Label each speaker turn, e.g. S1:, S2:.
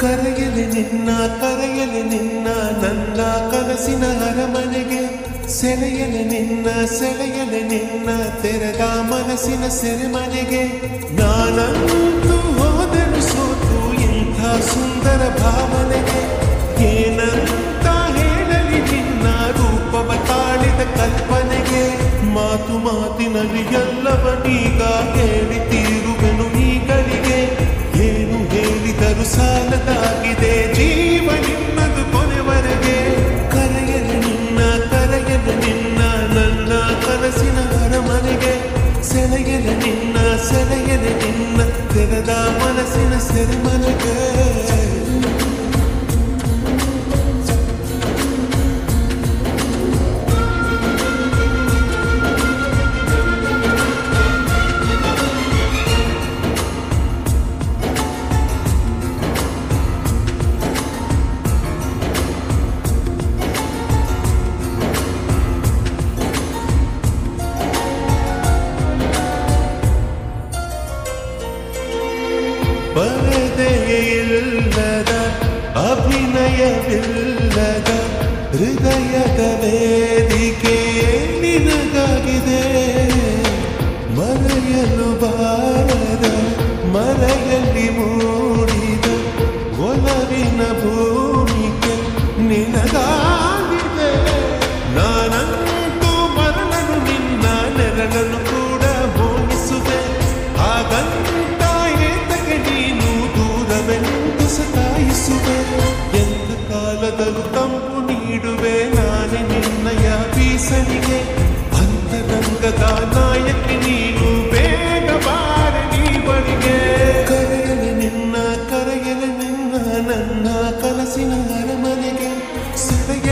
S1: ಕರೆಯಲೆ ನಿನ್ನ ಕರೆಯಲೆ ನಿನ್ನ ನನ್ನ ಕನಸಿನ ಅರಮನೆಗೆ ಸೆಳೆಯಲೆ ನಿನ್ನ ಸೆಳೆಯಲೆ ನಿನ್ನ ತೆರೆದ ಮನಸ್ಸಿನ ಸೆರೆಮನೆಗೆ ನಾನಂತೂ ಹೋದನು ಸೋತು ಇಂಥ ಸುಂದರ ಭಾವನೆಗೆ ಏನಂತ ಹೇಳಲಿ ನಿನ್ನ ರೂಪವ ತಾಳಿದ ಕಲ್ಪನೆಗೆ ಮಾತು ಮಾತಿನಲ್ಲಿ ಎಲ್ಲವನೀಗ ಹೇಳಿ ತೀರುವೆನು ಈಗಳಿಗೆ ಏನು ಹೇಳಿದರು ಸಾಲದಾಗಿದೆ ಜೀವ ನಿನ್ನದು ಕೊನೆವರೆಗೆ ಕರೆಯಲು ನಿನ್ನ ಕರೆಯಲು ನಿನ್ನ ನನ್ನ ಕನಸಿನ ಅರಮನೆಗೆ ಸೆಳೆಯಲು ನಿನ್ನ ಸೆಳೆಯಲು ನಿನ್ನ ತೆರೆದ ಮನಸ್ಸಿನ ಸೆರೆಮನೆಗೆ ಪರದೆಯಿಲ್ಲದ ಅಭಿನಯವಿಲ್ಲದ ಹೃದಯದ ವೇದಿಕೆ ನಿನಗಾಗಿದೆ ಮರೆಯಲು ಬಾರದ ಮರೆಯಲ್ಲಿ ಮೂಡಿದ ಒಲವಿನ ಭೂಮಿಗೆ ನಿನಗಾಗಿದೆ ನಾನಂತೂ ಮರಳನು ನಿನ್ನ ನೆರಳನ್ನು ಕೂಡ ಹೋಗಿಸುವೆ ಹಾಗಂತ ಏತಕ್ಕೆ ನೀನು ದೂರವೆಂದು ಸತಾಯಿಸುವೆ ಎಂತ ಕಾಲದಲ್ಲೂ ತಂಪು ನೀಡುವೆ ನಾನೇ ನಿನ್ನಯ ಬೀಸಲಿಗೆ ಅಂತರಂಗದ ನಾಯಕಿ ನೀನು ಬೇಗ ಬಾರ ನೀ ಬಳಿಗೆ ಕರೆಯಲಿ ನಿನ್ನ ಕರೆಯಲಿ ನಿನ್ನ ನನ್ನ ಕನಸಿನ ಅರಮನೆಗೆ ಸೆಳೆಯ